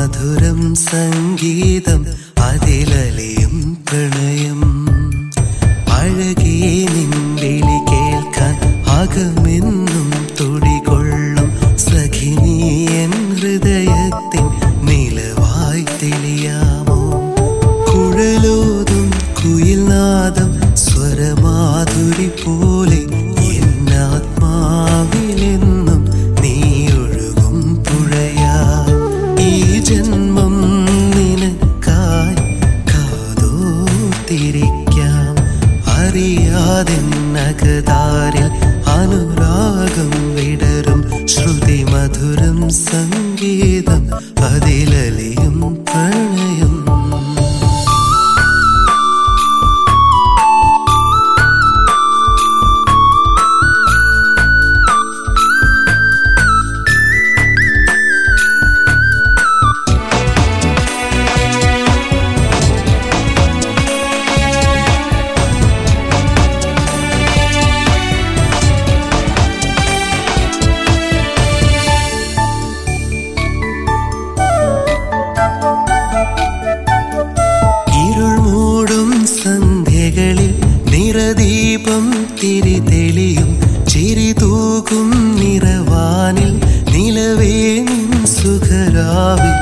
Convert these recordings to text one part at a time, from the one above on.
മധുരം സംഗീതം അതിലലിയും പ്രണയം അഴകേ നിൻ വിളി കേൾക്കാൻ അകമെന്നും തുടികൊള്ളും സഖിനി എൻ ഹൃദയത്തിൻ നിലവായി തെളിയാമോ കുഴലോതും കുയിൽനാദം സ്വരമാധുരി പോലെ എന്നാത്മാവിലെന്നും നീ ഒഴുകും പുഴയാ ഈ ജന്മം നിനക്കായി കാതോത്തിരിക്കാം അറിയാതെ നഗതാരിൽ അനുരാഗം വിടരും ശ്രുതി മധുരം സംഗീതം അതിലലിയും പ്രണയം ഇരുൾ മൂടും സന്ധ്യകളിൽ നിറദീപം തിരി തെളിയും ചിരി തൂകും നിറവാനിൽ നിലവേ നിൻ സുഖരാവിൽ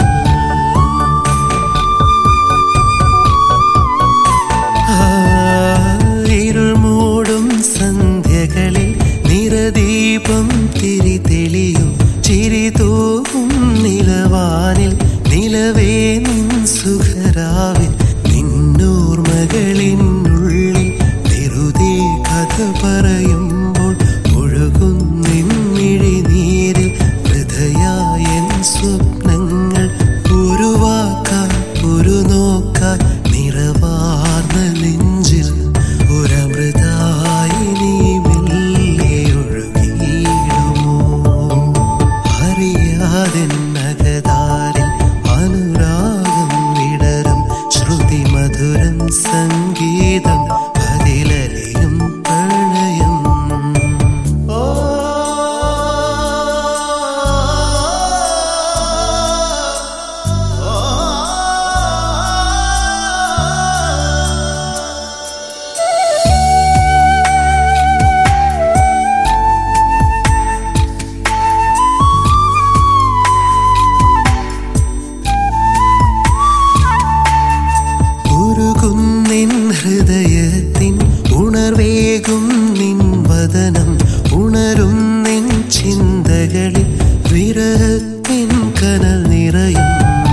ആ, ഇരുൾ മൂടും സന്ധ്യകളിൽ നിറദീപം തിരി തെളിയും ചിരി തൂകും നിലവാനിൽ നിലവേ നിൻ സുഖരാവിൽ നിന്നോർമകളിനുള്ളിൽ വെറുതെ കഥ പറയുമ്പോൾ ഒഴുകും നിന്നിഴി നീരിൽ ഹൃദയായ സ്വപ്നങ്ങൾ ഒരു വാക്കാൽ ഒരു നോക്കാൽ നിറവാർന്ന നെഞ്ചിൽ ഒരമൃതായി നീ മെല്ലെ ഒഴുകിയിടുമോ അറിയാതെ നഗതാരിൽ അനുരാഗം വിടരും ശ്രുതി മധുരം സംഗീതം അതിലലിയും പ്രണയം ഓ ഉരുകുന്നിൻ ഹൃദയത്തിൻ ഉണർവേകും നിൻ വദനം ഉണരും നിൻ ചിന്തകളിൽ വിരഹത്തിൻ കനൽ നിറയും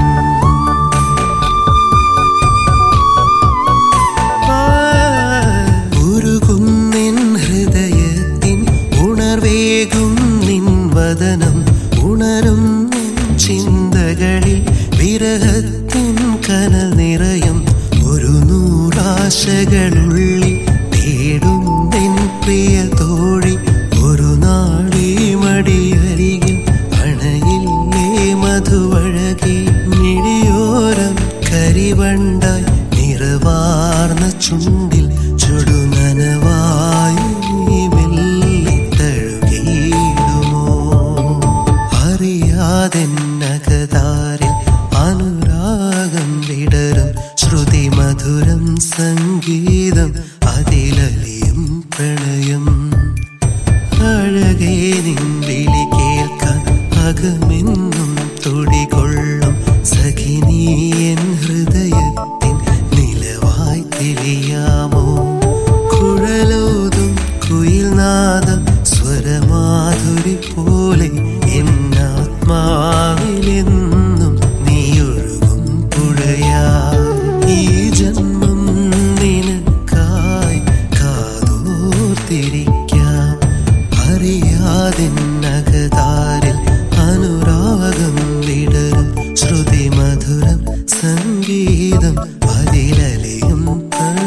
ആ, ഉരുകുന്നിൻ ഹൃദയത്തിൻ ഉണർവേകും നിൻ വദനം ഉണരും നിൻ ചിന്തകളിൽ വിരഹത്തിൻ കനൽ നിറയും ഒരു നൂറാശകളുള്ളിൽ തേടും നിൻ പ്രിയ തോഴി ഒരു നാളീ മടിയരികിൽ അണയില്ലേ മധുവഴകി മിഴിയോരം കരിവണ്ടായി നിറവാർന്ന ചുണ്ടിൽ ചുടുനനവായി നീ മെല്ലെ തഴുകിയിടുമോ അറിയാതെ നഗതാരിൽ അനുരാഗം വിടരും ശ്രുതി മധുരം സംഗീതം അതിലലിയും പ്രണയം അഴകേ നിൻ വിളി കേൾക്കാൻ അകമെന്നും തുടികൊള്ളും സഖിനി എൻ ഹൃദയത്തിൻ നിലവായി തെളിയാമോ കുഴലോതും കുയിൽനാദം സ്വരമാധുരി പോലെ എന്നാത്മാവിലെന്നും നീ ഒഴുകും പുഴയാ ഈ ജന്മം നിനക്കായി കാതോർത്തിരിക്കാം അറിയാതെ നഗതാരിൽ അനുരാഗം വിടരും ശ്രുതി മധുരം സംഗീതം അതിലലിയും പ്രണയം